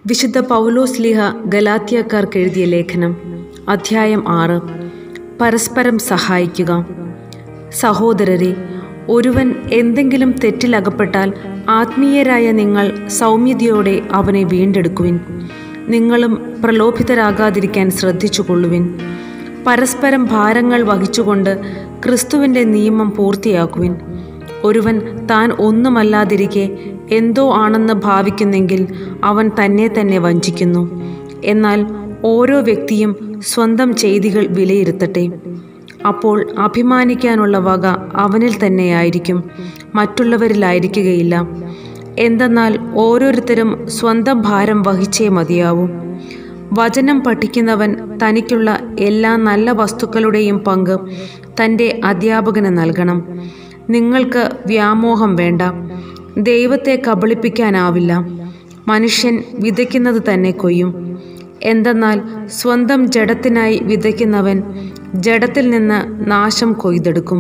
വിശുദ്ധ പൗലോസ് ലിഹ ഗലാത്യക്കാർക്ക് എഴുതിയ ലേഖനം അധ്യായം ആറ് പരസ്പരം സഹായിക്കുക സഹോദരരെ ഒരുവൻ എന്തെങ്കിലും തെറ്റിലകപ്പെട്ടാൽ ആത്മീയരായ നിങ്ങൾ സൗമ്യതയോടെ അവനെ വീണ്ടെടുക്കുവിൻ നിങ്ങളും പ്രലോഭിതരാകാതിരിക്കാൻ ശ്രദ്ധിച്ചുകൊള്ളുവിൻ പരസ്പരം ഭാരങ്ങൾ വഹിച്ചുകൊണ്ട് ക്രിസ്തുവിൻ്റെ നിയമം പൂർത്തിയാക്കുവിൻ ഒരുവൻ താൻ ഒന്നുമല്ലാതിരിക്കെ എന്തോ ആണെന്ന് ഭാവിക്കുന്നെങ്കിൽ അവൻ തന്നെ തന്നെ വഞ്ചിക്കുന്നു എന്നാൽ ഓരോ വ്യക്തിയും സ്വന്തം ചെയ്തികൾ വിലയിരുത്തട്ടെ അപ്പോൾ അഭിമാനിക്കാനുള്ള വക അവനിൽ തന്നെയായിരിക്കും മറ്റുള്ളവരിലായിരിക്കുകയില്ല എന്തെന്നാൽ ഓരോരുത്തരും സ്വന്തം ഭാരം വഹിച്ചേ മതിയാവൂ വചനം പഠിക്കുന്നവൻ തനിക്കുള്ള എല്ലാ നല്ല വസ്തുക്കളുടെയും പങ്ക് തൻ്റെ അധ്യാപകന് നൽകണം നിങ്ങൾക്ക് വ്യാമോഹം വേണ്ട ദൈവത്തെ കബളിപ്പിക്കാനാവില്ല മനുഷ്യൻ വിതയ്ക്കുന്നത് തന്നെ കൊയ്യും എന്തെന്നാൽ സ്വന്തം ജഡത്തിനായി വിതയ്ക്കുന്നവൻ ജഡത്തിൽ നിന്ന് നാശം കൊയ്തെടുക്കും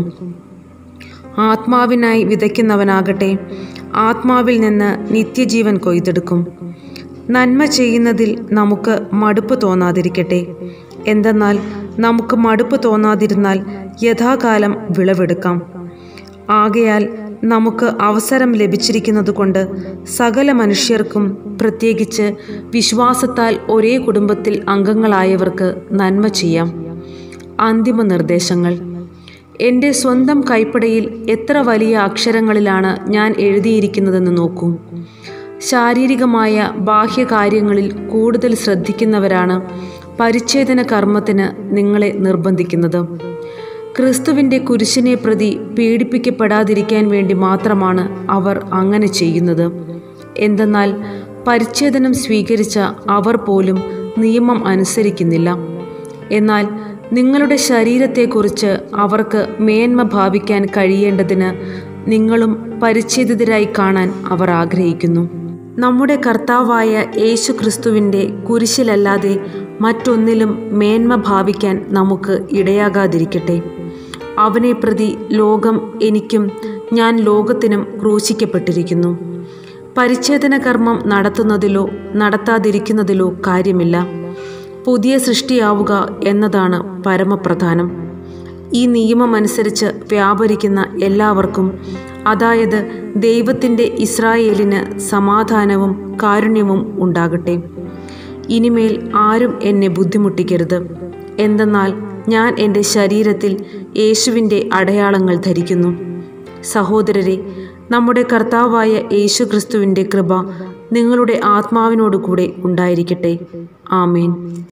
ആത്മാവിനായി വിതയ്ക്കുന്നവനാകട്ടെ ആത്മാവിൽ നിന്ന് നിത്യജീവൻ കൊയ്തെടുക്കും നന്മ ചെയ്യുന്നതിൽ നമുക്ക് മടുപ്പ് തോന്നാതിരിക്കട്ടെ എന്തെന്നാൽ നമുക്ക് മടുപ്പ് തോന്നാതിരുന്നാൽ യഥാകാലം വിളവെടുക്കാം ആകയാൽ നമുക്ക് അവസരം ലഭിച്ചിരിക്കുന്നതുകൊണ്ട് സകല മനുഷ്യർക്കും പ്രത്യേകിച്ച് വിശ്വാസത്താൽ ഒരേ കുടുംബത്തിൽ അംഗങ്ങളായവർക്ക് നന്മ ചെയ്യാം അന്തിമ നിർദ്ദേശങ്ങൾ എൻ്റെ സ്വന്തം കൈപ്പടയിൽ എത്ര വലിയ അക്ഷരങ്ങളിലാണ് ഞാൻ എഴുതിയിരിക്കുന്നതെന്ന് നോക്കൂ ശാരീരികമായ ബാഹ്യകാര്യങ്ങളിൽ കൂടുതൽ ശ്രദ്ധിക്കുന്നവരാണ് പരിച്ഛേദന കർമ്മത്തിന് നിങ്ങളെ നിർബന്ധിക്കുന്നത് ക്രിസ്തുവിൻ്റെ കുരിശിനെ പ്രതി പീഡിപ്പിക്കപ്പെടാതിരിക്കാൻ വേണ്ടി മാത്രമാണ് അവർ അങ്ങനെ ചെയ്യുന്നത് എന്തെന്നാൽ പരിച്ഛേദനം സ്വീകരിച്ച അവർ പോലും നിയമം അനുസരിക്കുന്നില്ല എന്നാൽ നിങ്ങളുടെ ശരീരത്തെക്കുറിച്ച് അവർക്ക് മേന്മ ഭാവിക്കാൻ കഴിയേണ്ടതിന് നിങ്ങളും പരിച്ഛേദിതരായി കാണാൻ അവർ ആഗ്രഹിക്കുന്നു നമ്മുടെ കർത്താവായ യേശു ക്രിസ്തുവിൻ്റെ കുരിശിലല്ലാതെ മറ്റൊന്നിലും മേന്മ ഭാവിക്കാൻ നമുക്ക് ഇടയാകാതിരിക്കട്ടെ അവനെ പ്രതി ലോകം എനിക്കും ഞാൻ ലോകത്തിനും ക്രൂശിക്കപ്പെട്ടിരിക്കുന്നു പരിച്ഛേദന കർമ്മം നടത്തുന്നതിലോ നടത്താതിരിക്കുന്നതിലോ കാര്യമില്ല പുതിയ സൃഷ്ടിയാവുക എന്നതാണ് പരമപ്രധാനം ഈ നിയമമനുസരിച്ച് വ്യാപരിക്കുന്ന എല്ലാവർക്കും അതായത് ദൈവത്തിൻ്റെ ഇസ്രായേലിന് സമാധാനവും കാരുണ്യവും ഉണ്ടാകട്ടെ ഇനിമേൽ ആരും എന്നെ ബുദ്ധിമുട്ടിക്കരുത് എന്തെന്നാൽ ഞാൻ എൻ്റെ ശരീരത്തിൽ യേശുവിൻ്റെ അടയാളങ്ങൾ ധരിക്കുന്നു സഹോദരരെ നമ്മുടെ കർത്താവായ യേശു ക്രിസ്തുവിൻ്റെ കൃപ നിങ്ങളുടെ ആത്മാവിനോട് കൂടെ ഉണ്ടായിരിക്കട്ടെ ആമേൻ